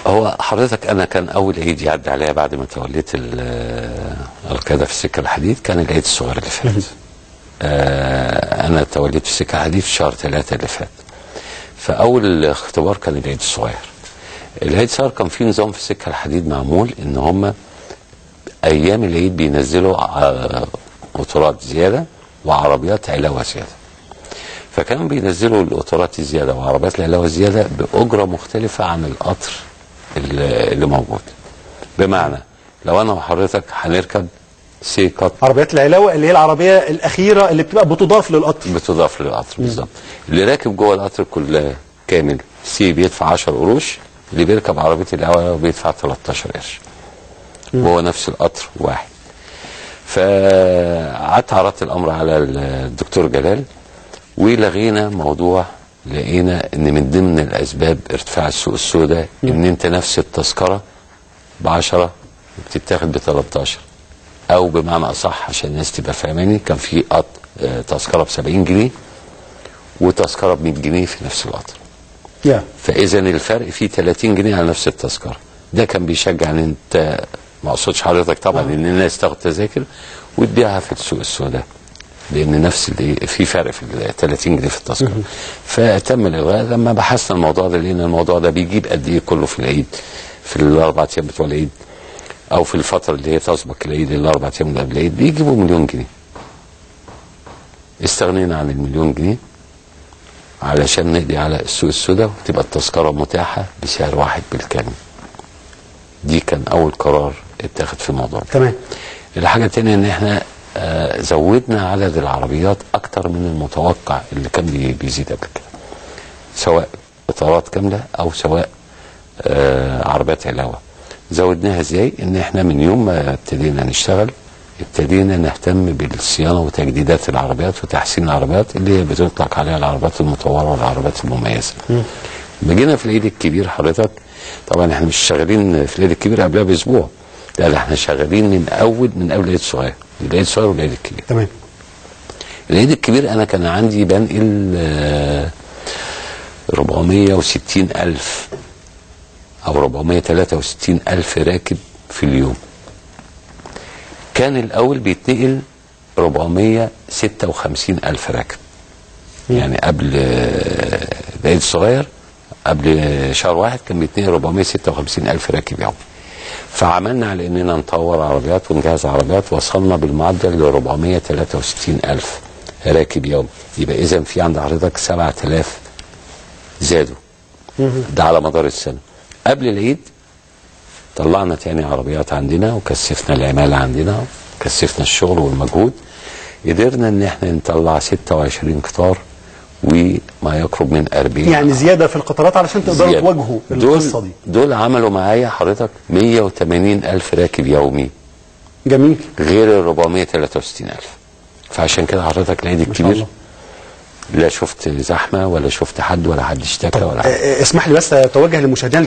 هو حضرتك انا كان اول عيد يعدي عليا بعد ما توليت ال- القياده في السكه الحديد كان العيد الصغير اللي فات آه انا توليت في السكه الحديد في شهر ثلاثة اللي فات فاول اختبار كان العيد الصغير العيد الصغير كان في نظام في السكه الحديد معمول ان هم ايام العيد بينزلوا ع- قطارات زياده وعربيات علاوه زياده فكانوا بينزلوا القطارات الزياده وعربيات العلاوه الزياده باجره مختلفه عن القطر اللي اللي موجود بمعنى لو انا وحضرتك هنركب سي قطر عربيات العلاوه اللي هي العربيه الاخيره اللي بتبقى بتضاف للقطر بتضاف للقطر بالظبط اللي راكب جوه القطر كلها كامل سي بيدفع 10 قروش اللي بيركب عربيه العلاوه بيدفع 13 قرش وهو نفس القطر واحد فقعدت عرضت الامر على الدكتور جلال ولغينا موضوع لقينا ان من ضمن الاسباب ارتفاع السوق السوداء ان انت نفس التذكره ب 10 بتتاخد ب 13 او بمعنى اصح عشان الناس تبقى فاهماني كان في قط آه، تذكره ب 70 جنيه وتذكره ب 100 جنيه في نفس القطر يا فاذا الفرق فيه 30 جنيه على نفس التذكره ده كان بيشجع ان انت ما اقصدش حضرتك طبعا ان الناس تاخد تذاكر وتبيعها في السوق السوداء لان نفس اللي في فرق في ال 30 جنيه في التذكره فتم الالغاء لما بحثنا الموضوع ده لقينا الموضوع ده بيجيب قد ايه كله في العيد في الاربع ايام بتوع العيد او في الفتره اللي هي تسبق العيد الاربع ايام اللي قبل العيد بيجيبوا مليون جنيه استغنينا عن المليون جنيه علشان نقضي على السوق السوداء وتبقى التذكره متاحه بسعر واحد بالكامل دي كان اول قرار اتاخد في الموضوع ده. تمام الحاجه الثانيه ان احنا آه، زودنا عدد العربيات اكتر من المتوقع اللي كان بي- بيزيد قبل كده سواء اطارات كامله او سواء آه، عربيات علاوه زودناها ازاي ان احنا من يوم ما ابتدينا نشتغل ابتدينا نهتم بالصيانه وتجديدات العربيات وتحسين العربيات اللي هي بتطلق عليها العربيات المطوره والعربيات المميزه بقينا في العيد الكبير حضرتك طبعا احنا مش شغالين في العيد الكبير قبلها باسبوع لا ده احنا شغالين من اول من اول العيد الصغير العيد الصغير والعيد الكبير تمام العيد الكبير انا كان عندي بنقل آه، 460 الف او 463 الف راكب في اليوم كان الاول بيتنقل 456 الف راكب يعني قبل آه، العيد الصغير قبل شهر واحد كان بيتنقل 456 الف راكب يومي فعملنا على اننا نطور عربيات ونجهز عربيات وصلنا بالمعدل ل 463 الف راكب يومي يبقى اذا في عند حضرتك 7000 زادوا ده على مدار السنه قبل العيد طلعنا تاني عربيات عندنا وكثفنا العماله عندنا وكثفنا الشغل والمجهود قدرنا ان احنا نطلع 26 قطار وما يقرب من 40 يعني زياده في القطارات علشان تقدروا زيادة. تواجهوا القصه دي دول دول عملوا معايا حضرتك 180 ألف راكب يومي جميل غير ال 463 ألف فعشان كده حضرتك العيد ما شاء الكبير الله. لا شفت زحمه ولا شفت حد ولا حد اشتكى ولا حد آه، آه، اسمح لي بس اتوجه للمشاهدين